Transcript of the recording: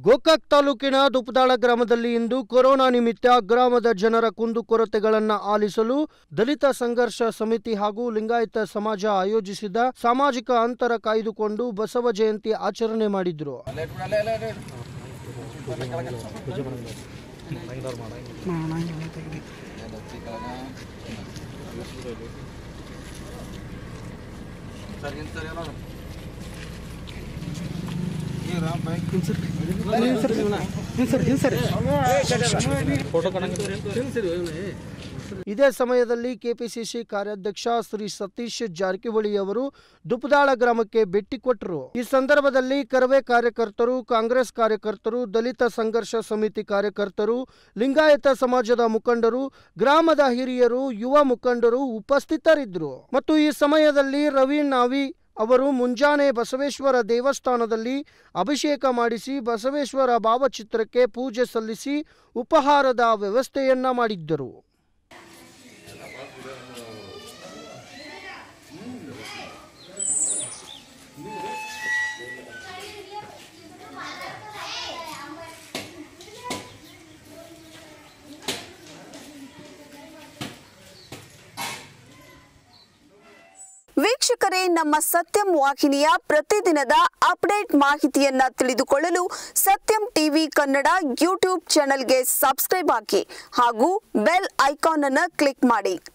ಗೋಕಾಕ್ ತಾಲೂಕಿನ ದುಪದಾಳ ಗ್ರಾಮದಲ್ಲಿ ಇಂದು ಕೊರೋನಾ ನಿಮಿತ್ತ ಗ್ರಾಮದ ಜನರ ಕುಂದುಕೊರತೆಗಳನ್ನು ಆಲಿಸಲು ದಲಿತ ಸಂಘರ್ಷ ಸಮಿತಿ ಹಾಗೂ ಲಿಂಗಾಯತ ಸಮಾಜ ಆಯೋಜಿಸಿದ ಸಾಮಾಜಿಕ ಅಂತರ ಕಾಯ್ದುಕೊಂಡು ಬಸವ ಜಯಂತಿ ಆಚರಣೆ ಮಾಡಿದ್ರು ಇದೇ ಸಮಯದಲ್ಲಿ ಕೆಪಿಸಿಸಿ ಕಾರ್ಯಾಧ್ಯಕ್ಷ ಶ್ರೀ ಸತೀಶ್ ಜಾರಕಿಹೊಳಿ ಅವರು ದುಪದಾಳ ಗ್ರಾಮಕ್ಕೆ ಭೇಟಿ ಕೊಟ್ಟರು ಈ ಸಂದರ್ಭದಲ್ಲಿ ಕರವೇ ಕಾರ್ಯಕರ್ತರು ಕಾಂಗ್ರೆಸ್ ಕಾರ್ಯಕರ್ತರು ದಲಿತ ಸಂಘರ್ಷ ಸಮಿತಿ ಕಾರ್ಯಕರ್ತರು ಲಿಂಗಾಯತ ಸಮಾಜದ ಮುಖಂಡರು ಗ್ರಾಮದ ಹಿರಿಯರು ಯುವ ಮುಖಂಡರು ಉಪಸ್ಥಿತರಿದ್ದರು ಮತ್ತು ಈ ಸಮಯದಲ್ಲಿ ರವಿ ನಾವಿ ಅವರು ಮುಂಜಾನೆ ಬಸವೇಶ್ವರ ದೇವಸ್ಥಾನದಲ್ಲಿ ಅಭಿಷೇಕ ಮಾಡಿಸಿ ಬಸವೇಶ್ವರ ಭಾವಚಿತ್ರಕ್ಕೆ ಪೂಜೆ ಸಲ್ಲಿಸಿ ಉಪಹಾರದ ವ್ಯವಸ್ಥೆಯನ್ನ ಮಾಡಿದ್ದರು ವೀಕ್ಷಕರೇ ನಮ್ಮ ಸತ್ಯಂ ವಾಹಿನಿಯ ಪ್ರತಿದಿನದ ಅಪ್ಡೇಟ್ ಮಾಹಿತಿಯನ್ನ ತಿಳಿದುಕೊಳ್ಳಲು ಸತ್ಯಂ ಟಿವಿ ಕನ್ನಡ ಯೂಟ್ಯೂಬ್ ಚಾನೆಲ್ಗೆ ಸಬ್ಸ್ಕ್ರೈಬ್ ಹಾಕಿ ಹಾಗೂ ಬೆಲ್ ಐಕಾನ್ ಅನ್ನು ಕ್ಲಿಕ್ ಮಾಡಿ